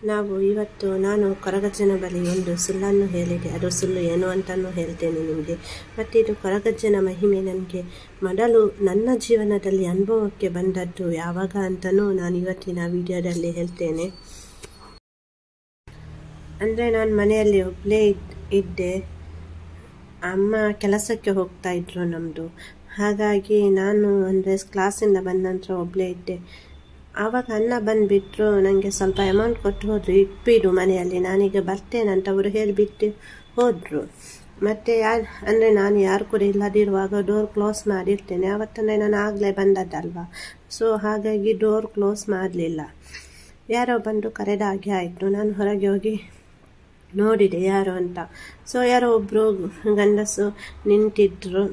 ನಾವು ಇವತ್ತು ನಾನು ಕೊರಗಜ್ಜನ ಬಳಿ ಒಂದು ಸುಳ್ಳನ್ನು ಹೇಳಿದೆ ಅದು ಸುಳ್ಳು ಏನು ಅಂತಲೂ ಹೇಳ್ತೇನೆ ನಿಮಗೆ ಮತ್ತು ಇದು ಕೊರಗಜ್ಜನ ಮಹಿಮೆ ನನಗೆ ಮೊದಲು ನನ್ನ ಜೀವನದಲ್ಲಿ ಅನುಭವಕ್ಕೆ ಬಂದದ್ದು ಯಾವಾಗ ಅಂತಲೂ ನಾನು ಇವತ್ತಿನ ವಿಡಿಯೋದಲ್ಲಿ ಹೇಳ್ತೇನೆ ಅಂದರೆ ನಾನು ಮನೆಯಲ್ಲಿ ಒಬ್ಬಳೇ ಇದ್ ಇದ್ದೆ ಅಮ್ಮ ಕೆಲಸಕ್ಕೆ ಹೋಗ್ತಾ ಇದ್ರು ನಮ್ಮದು ಹಾಗಾಗಿ ನಾನು ಅಂದರೆ ಕ್ಲಾಸಿಂದ ಬಂದ ನಂತರ ಒಬ್ಬಳೇ ಇದ್ದೆ ಆವಾಗ ಅಣ್ಣ ಬಂದುಬಿಟ್ರು ನನಗೆ ಸ್ವಲ್ಪ ಅಮೌಂಟ್ ಕೊಟ್ಟು ಹೋದರು ಇಟ್ಬಿಡು ಮನೆಯಲ್ಲಿ ನಾನೀಗ ಬರ್ತೇನೆ ಅಂತ ಅವರು ಹೇಳಿಬಿಟ್ಟು ಹೋದರು ಮತ್ತು ಯಾರು ಅಂದರೆ ನಾನು ಯಾರು ಕೂಡ ಇಲ್ಲದಿರುವಾಗ ಡೋರ್ ಕ್ಲೋಸ್ ಮಾಡಿರ್ತೇನೆ ಆವತ್ತಂದರೆ ನಾನು ಆಗಲೇ ಬಂದದ್ದಲ್ವ ಸೊ ಹಾಗಾಗಿ ಡೋರ್ ಕ್ಲೋಸ್ ಮಾಡಲಿಲ್ಲ ಯಾರೋ ಬಂದು ಕರೆದ ಹಾಗೆ ಆಯಿತು ನಾನು ಹೊರಗೆ ಹೋಗಿ ನೋಡಿದೆ ಯಾರು ಅಂತ ಸೊ ಯಾರೋ ಒಬ್ಬರು ಗಂಡಸು ನಿಂತಿದ್ರು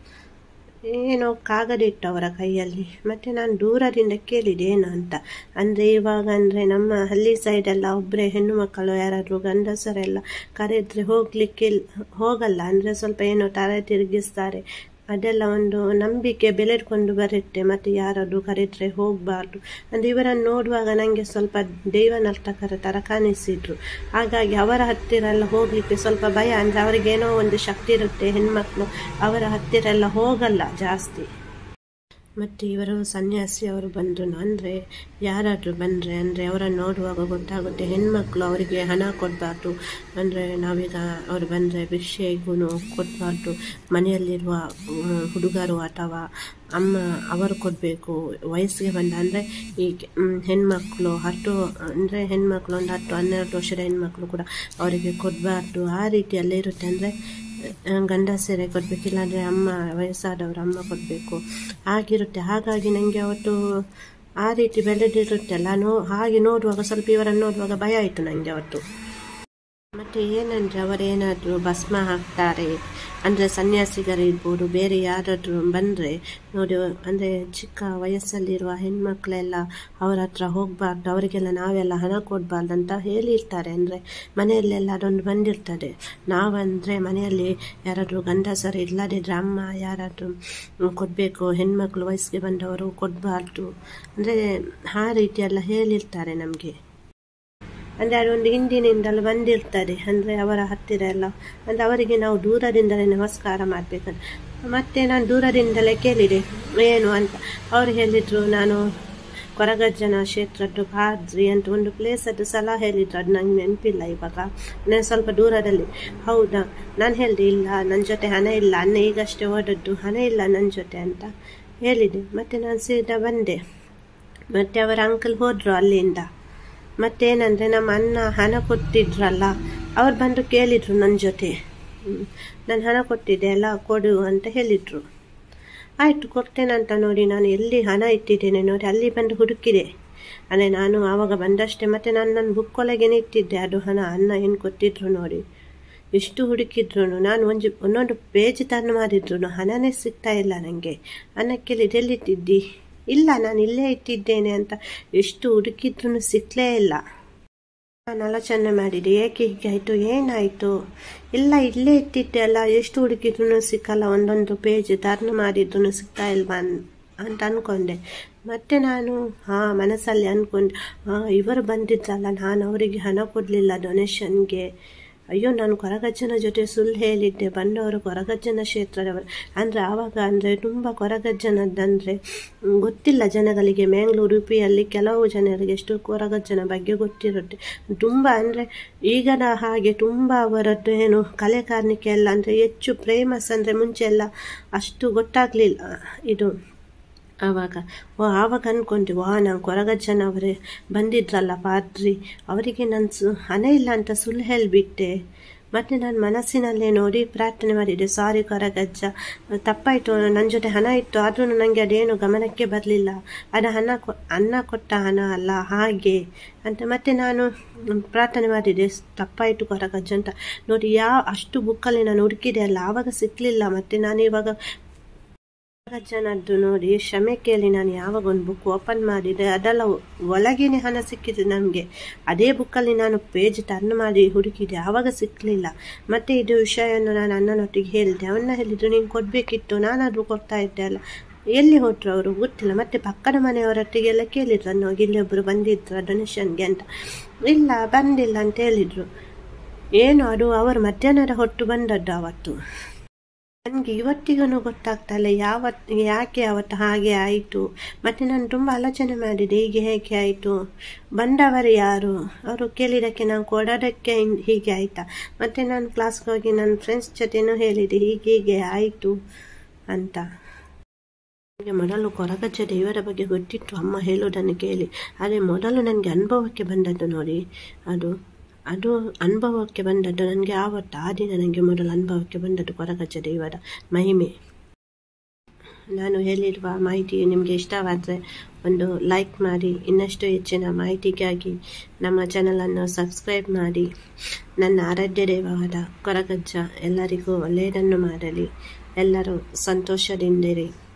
ಏನೋ ಕಾಗದಿಟ್ಟು ಅವರ ಕೈಯಲ್ಲಿ ಮತ್ತು ನಾನು ದೂರದಿಂದ ಕೇಳಿದೆ ಏನು ಅಂತ ಅಂದರೆ ಇವಾಗ ಅಂದರೆ ನಮ್ಮ ಹಳ್ಳಿ ಸೈಡೆಲ್ಲ ಒಬ್ಬರೇ ಹೆಣ್ಣು ಮಕ್ಕಳು ಯಾರಾದರೂ ಗಂಡಸರೆಲ್ಲ ಕರೆದ್ರೆ ಹೋಗಲಿಕ್ಕೆ ಹೋಗಲ್ಲ ಅಂದರೆ ಸ್ವಲ್ಪ ಏನೋ ತಲೆ ತಿರುಗಿಸ್ತಾರೆ ಅದೆಲ್ಲ ಒಂದು ನಂಬಿಕೆ ಬೆಳೆದುಕೊಂಡು ಬರುತ್ತೆ ಮತ್ತು ಯಾರಾದರೂ ಕರೆದ್ರೆ ಹೋಗಬಾರ್ದು ಅಂದರೆ ಇವರನ್ನು ನೋಡುವಾಗ ನನಗೆ ಸ್ವಲ್ಪ ದೈವ ನರ್ತಕರ ಥರ ಕಾಣಿಸಿದ್ರು ಹಾಗಾಗಿ ಅವರ ಹತ್ತಿರ ಎಲ್ಲ ಹೋಗಲಿಕ್ಕೆ ಸ್ವಲ್ಪ ಭಯ ಅಂದರೆ ಅವರಿಗೇನೋ ಒಂದು ಶಕ್ತಿ ಇರುತ್ತೆ ಹೆಣ್ಮಕ್ಳು ಅವರ ಹತ್ತಿರ ಎಲ್ಲ ಹೋಗಲ್ಲ ಜಾಸ್ತಿ ಮತ್ತು ಇವರು ಸನ್ಯಾಸಿ ಅವರು ಬಂದರು ಅಂದರೆ ಯಾರಾದರೂ ಬಂದರೆ ಅಂದರೆ ಅವರನ್ನು ನೋಡುವಾಗ ಗೊತ್ತಾಗುತ್ತೆ ಹೆಣ್ಮಕ್ಳು ಅವರಿಗೆ ಹಣ ಕೊಡಬಾರ್ದು ಅಂದರೆ ನಾವೀಗ ಅವರು ಬಂದರೆ ಭಿಕ್ಷೆಗೂ ಕೊಡಬಾರ್ದು ಮನೆಯಲ್ಲಿರುವ ಹುಡುಗರು ಅಥವಾ ಅಮ್ಮ ಅವರು ಕೊಡಬೇಕು ವಯಸ್ಸಿಗೆ ಬಂದ ಅಂದರೆ ಈ ಹೆಣ್ಮಕ್ಳು ಹತ್ತು ಅಂದರೆ ಹೆಣ್ಮಕ್ಳು ಒಂದು ಹತ್ತು ಹನ್ನೆರಡು ವರ್ಷದ ಹೆಣ್ಮಕ್ಳು ಕೂಡ ಅವರಿಗೆ ಕೊಡಬಾರ್ದು ಆ ರೀತಿಯಲ್ಲೇ ಇರುತ್ತೆ ಅಂದರೆ ಗಂಡಸರೇ ಕೊಡಬೇಕಿಲ್ಲ ಅಂದರೆ ಅಮ್ಮ ವಯಸ್ಸಾದವರು ಅಮ್ಮ ಕೊಡಬೇಕು ಆಗಿರುತ್ತೆ ಹಾಗಾಗಿ ನನಗೆ ಅವತ್ತು ಆ ರೀತಿ ಬೆಳೆದಿರುತ್ತಲ್ಲ ನೋ ಹಾಗೆ ನೋಡುವಾಗ ಸ್ವಲ್ಪ ಇವರನ್ನು ನೋಡುವಾಗ ಭಯ ಆಯಿತು ನನಗೆ ಅವತ್ತು ಮತ್ತು ಏನಂದರೆ ಅವರೇನಾದರೂ ಭಸ್ಮ ಹಾಕ್ತಾರೆ ಅಂದರೆ ಸನ್ಯಾಸಿಗರಿರ್ಬೋದು ಬೇರೆ ಯಾರಾದರೂ ಬಂದರೆ ನೋಡಿ ಅಂದರೆ ಚಿಕ್ಕ ವಯಸ್ಸಲ್ಲಿರುವ ಹೆಣ್ಮಕ್ಳೆಲ್ಲ ಅವರ ಹತ್ರ ಹೋಗಬಾರ್ದು ಅವರಿಗೆಲ್ಲ ನಾವೆಲ್ಲ ಹಣ ಕೊಡಬಾರ್ದು ಅಂತ ಹೇಳಿರ್ತಾರೆ ಅಂದರೆ ಮನೆಯಲ್ಲೆಲ್ಲ ಅದೊಂದು ಬಂದಿರ್ತದೆ ನಾವಂದರೆ ಮನೆಯಲ್ಲಿ ಯಾರಾದರೂ ಗಂಡಸರು ಇಲ್ಲದಿದ್ದರೆ ಅಮ್ಮ ಯಾರಾದರೂ ಕೊಡಬೇಕು ಹೆಣ್ಮಕ್ಳು ವಯಸ್ಸಿಗೆ ಬಂದವರು ಕೊಡಬಾರ್ದು ಅಂದರೆ ಆ ರೀತಿಯೆಲ್ಲ ಹೇಳಿರ್ತಾರೆ ನಮಗೆ ಅಂದರೆ ಅದೊಂದು ಹಿಂದಿನಿಂದಲೂ ಬಂದಿರ್ತದೆ ಅಂದರೆ ಅವರ ಹತ್ತಿರ ಎಲ್ಲ ಅಂದರೆ ಅವರಿಗೆ ನಾವು ದೂರದಿಂದಲೇ ನಮಸ್ಕಾರ ಮಾಡಬೇಕಂತ ಮತ್ತು ನಾನು ದೂರದಿಂದಲೇ ಕೇಳಿದೆ ಏನು ಅಂತ ಅವರು ಹೇಳಿದರು ನಾನು ಕೊರಗಜ್ಜನ ಕ್ಷೇತ್ರದ್ದು ಪಾದ್ರಿ ಅಂತ ಒಂದು ಪ್ಲೇಸದ್ದು ಸಲ ಹೇಳಿದ್ರು ಅದು ನಂಗೆ ನೆನಪಿಲ್ಲ ಇವಾಗ ನಾನು ಸ್ವಲ್ಪ ದೂರದಲ್ಲಿ ಹೌದಾ ನಾನು ಹೇಳಿದೆ ಇಲ್ಲ ನನ್ನ ಜೊತೆ ಹಣ ಇಲ್ಲ ಅನ್ನ ಈಗಷ್ಟೇ ಓದದ್ದು ಹಣ ಇಲ್ಲ ನನ್ನ ಜೊತೆ ಅಂತ ಹೇಳಿದೆ ಮತ್ತು ನಾನು ಸೀದಾ ಬಂದೆ ಮತ್ತು ಅವರ ಅಂಕಲ್ ಹೋದರು ಅಲ್ಲಿಂದ ಮತ್ತೇನಂದರೆ ನಮ್ಮ ಅಣ್ಣ ಹಣ ಕೊಟ್ಟಿದ್ರಲ್ಲ ಅವ್ರು ಬಂದು ಕೇಳಿದರು ನನ್ನ ಜೊತೆ ನಾನು ಹಣ ಕೊಟ್ಟಿದ್ದೆ ಅಲ್ಲ ಕೊಡು ಅಂತ ಹೇಳಿದರು ಆಯಿತು ಕೊಡ್ತೇನಂತ ನೋಡಿ ನಾನು ಎಲ್ಲಿ ಹಣ ಇಟ್ಟಿದ್ದೇನೆ ನೋಡಿ ಅಲ್ಲಿ ಬಂದು ಹುಡುಕಿದೆ ಅಂದರೆ ನಾನು ಆವಾಗ ಬಂದಷ್ಟೇ ಮತ್ತು ನಾನು ನನ್ನ ಬುಕ್ಕೊಳಗೇನೆ ಇಟ್ಟಿದ್ದೆ ಅದು ಹಣ ಅನ್ನ ಏನು ಕೊಟ್ಟಿದ್ರು ನೋಡಿ ಎಷ್ಟು ಹುಡುಕಿದ್ರು ನಾನು ಒಂದು ಒಂದೊಂದು ಪೇಜ್ ತನ್ನ ಮಾಡಿದ್ರು ಹಣನೇ ಸಿಗ್ತಾ ಇಲ್ಲ ನನಗೆ ಅನ್ನ ಕೇಳಿದೆ ಎಲ್ಲಿಟ್ಟಿದ್ದಿ ಇಲ್ಲ ನಾನು ಇಲ್ಲೇ ಇಟ್ಟಿದ್ದೇನೆ ಅಂತ ಎಷ್ಟು ಹುಡುಕಿದ್ರು ಸಿಕ್ಕಲೇ ಇಲ್ಲ ನಾನು ಆಲೋಚನೆ ಮಾಡಿದೆ ಏಕೆ ಹೀಗೆ ಆಯಿತು ಏನಾಯಿತು ಇಲ್ಲ ಇಲ್ಲೇ ಇಟ್ಟಿದ್ದೆ ಅಲ್ಲ ಎಷ್ಟು ಹುಡುಕಿದ್ರು ಸಿಕ್ಕಲ್ಲ ಒಂದೊಂದು ಪೇಜ್ ಟರ್ನ್ ಮಾಡಿದ್ರು ಸಿಗ್ತಾ ಇಲ್ವಾ ಅಂತ ಅಂದ್ಕೊಂಡೆ ಮತ್ತೆ ನಾನು ಹಾಂ ಮನಸ್ಸಲ್ಲಿ ಅಂದ್ಕೊಂಡೆ ಹಾಂ ಇವರು ಬಂದಿದ್ರಲ್ಲ ನಾನು ಅವರಿಗೆ ಹಣ ಕೊಡಲಿಲ್ಲ ಡೊನೇಷನ್ಗೆ ಅಯ್ಯೋ ನಾನು ಕೊರಗಜ್ಜನ ಜೊತೆ ಸುಳ್ಳು ಹೇಳಿದ್ದೆ ಬಂದವರು ಕೊರಗಜ್ಜನ ಕ್ಷೇತ್ರದವರು ಅಂದರೆ ಆವಾಗ ಅಂದರೆ ತುಂಬ ಕೊರಗಜ್ಜನದ್ದಂದರೆ ಗೊತ್ತಿಲ್ಲ ಜನಗಳಿಗೆ ಮ್ಯಾಂಗ್ಳೂರು ಉಡುಪಿಯಲ್ಲಿ ಕೆಲವು ಜನರಿಗೆ ಎಷ್ಟು ಕೊರಗಜ್ಜನ ಬಗ್ಗೆ ಗೊತ್ತಿರುತ್ತೆ ತುಂಬ ಅಂದರೆ ಈಗದ ಹಾಗೆ ತುಂಬ ಅವರದ್ದು ಏನು ಕಲೆ ಕಾರ್ಣಿಕೆ ಎಲ್ಲ ಅಂದರೆ ಹೆಚ್ಚು ಫೇಮಸ್ ಅಂದರೆ ಮುಂಚೆ ಎಲ್ಲ ಅಷ್ಟು ಗೊತ್ತಾಗಲಿಲ್ಲ ಇದು ಆವಾಗ ಓ ಆವಾಗ ಅಂದ್ಕೊಂಡೆ ವಾ ನಾನು ಕೊರಗಜ್ಜನ ಅವರೇ ಬಂದಿದ್ರಲ್ಲ ಪಾದ್ರಿ ಅವರಿಗೆ ನಾನು ಸು ಹಣ ಇಲ್ಲ ಅಂತ ಸುಳ್ಳು ಹೇಳಿಬಿಟ್ಟೆ ಮತ್ತು ನಾನು ಮನಸ್ಸಿನಲ್ಲೇ ನೋಡಿ ಪ್ರಾರ್ಥನೆ ಮಾಡಿದೆ ಸಾರಿ ಕೊರಗಜ್ಜ ತಪ್ಪಾಯಿತು ನನ್ನ ಜೊತೆ ಹಣ ಇತ್ತು ಆದರೂ ನನಗೆ ಅದೇನು ಗಮನಕ್ಕೆ ಬರಲಿಲ್ಲ ಅದು ಹಣ ಕೊ ಅನ್ನ ಕೊಟ್ಟ ಹಣ ಅಲ್ಲ ಹಾಗೆ ಅಂತ ಮತ್ತೆ ನಾನು ಪ್ರಾರ್ಥನೆ ಮಾಡಿದೆ ತಪ್ಪಾಯಿತು ಕೊರಗಜ್ಜ ಅಂತ ನೋಡಿ ಯಾವ ಅಷ್ಟು ಬುಕ್ಕಲ್ಲಿ ನಾನು ಹುಡುಕಿದೆ ಅಲ್ಲ ಆವಾಗ ಸಿಕ್ಕಲಿಲ್ಲ ಮತ್ತು ನಾನು ಇವಾಗ ಜನದ್ದು ನೋಡಿ ಕ್ಷಮೆ ಕೇಳಿ ನಾನು ಯಾವಾಗ ಒಂದು ಬುಕ್ ಓಪನ್ ಮಾಡಿದೆ ಅದೆಲ್ಲ ಒಳಗೇನೆ ಹಣ ಸಿಕ್ಕಿದೆ ನನಗೆ ಅದೇ ಬುಕ್ಕಲ್ಲಿ ನಾನು ಪೇಜ್ ಟರ್ನ್ ಮಾಡಿ ಹುಡುಕಿದೆ ಆವಾಗ ಸಿಕ್ಕಲಿಲ್ಲ ಮತ್ತು ಇದು ವಿಷಯವನ್ನು ನಾನು ಅಣ್ಣನೊಟ್ಟಿಗೆ ಹೇಳಿದೆ ಅವನ್ನ ಹೇಳಿದ್ರು ನೀನು ಕೊಡಬೇಕಿತ್ತು ನಾನಾದರೂ ಕೊಡ್ತಾ ಇದ್ದೆ ಅಲ್ಲ ಎಲ್ಲಿ ಹೋಟ್ರು ಅವರು ಗೊತ್ತಿಲ್ಲ ಮತ್ತೆ ಪಕ್ಕದ ಮನೆಯವರೊಟ್ಟಿಗೆಲ್ಲ ಕೇಳಿದ್ರು ಅನ್ನೋ ಇಲ್ಲೊಬ್ಬರು ಬಂದಿದ್ರ ಡೊನೇಷನ್ಗೆ ಅಂತ ಇಲ್ಲ ಬಂದಿಲ್ಲ ಅಂತ ಹೇಳಿದ್ರು ಏನು ಅದು ಅವರು ಮಧ್ಯಾಹ್ನದ ಹೊತ್ತು ಬಂದದ್ದು ಅವತ್ತು ನನಗೆ ಇವತ್ತಿಗೂ ಗೊತ್ತಾಗ್ತಾ ಇಲ್ಲ ಯಾವತ್ತು ಯಾಕೆ ಅವತ್ತು ಹಾಗೆ ಆಯಿತು ಮತ್ತು ನಾನು ತುಂಬ ಆಲೋಚನೆ ಮಾಡಿದೆ ಹೀಗೆ ಹೇಗೆ ಆಯಿತು ಬಂದವರು ಯಾರು ಅವರು ಕೇಳಿದ್ದಕ್ಕೆ ನಾವು ಕೊಡೋದಕ್ಕೆ ಇನ್- ಹೀಗೆ ಆಯಿತಾ ಮತ್ತು ನಾನು ಕ್ಲಾಸ್ಗೆ ಹೋಗಿ ನನ್ನ ಫ್ರೆಂಡ್ಸ್ ಜೊತೆನೂ ಹೇಳಿದೆ ಹೀಗೆ ಹೀಗೆ ಆಯಿತು ಅಂತ ನನಗೆ ಮೊದಲು ಕೊರಗಜ್ಜ ದೇವರ ಬಗ್ಗೆ ಗೊತ್ತಿತ್ತು ಅಮ್ಮ ಹೇಳೋದನ್ನು ಕೇಳಿ ಆದರೆ ಮೊದಲು ನನಗೆ ಅನುಭವಕ್ಕೆ ಬಂದದ್ದು ನೋಡಿ ಅದು ಅದು ಅನುಭವಕ್ಕೆ ಬಂದದ್ದು ನನಗೆ ಆವತ್ತು ಆ ದಿನ ನನಗೆ ಮೊದಲು ಅನುಭವಕ್ಕೆ ಬಂದದ್ದು ಕೊರಗಜ್ಜ ದೇವರ ಮಹಿಮೆ ನಾನು ಹೇಳಿರುವ ಮಾಹಿತಿ ನಿಮಗೆ ಇಷ್ಟವಾದರೆ ಒಂದು ಲೈಕ್ ಮಾಡಿ ಇನ್ನಷ್ಟು ಹೆಚ್ಚಿನ ಮಾಹಿತಿಗಾಗಿ ನಮ್ಮ ಚಾನಲನ್ನು ಸಬ್ಸ್ಕ್ರೈಬ್ ಮಾಡಿ ನನ್ನ ಆರಾಧ್ಯ ದೇವವಾದ ಕೊರಗಜ್ಜ ಎಲ್ಲರಿಗೂ ಒಳ್ಳೆಯದನ್ನು ಮಾಡಲಿ ಎಲ್ಲರೂ ಸಂತೋಷದಿಂದಿರಿ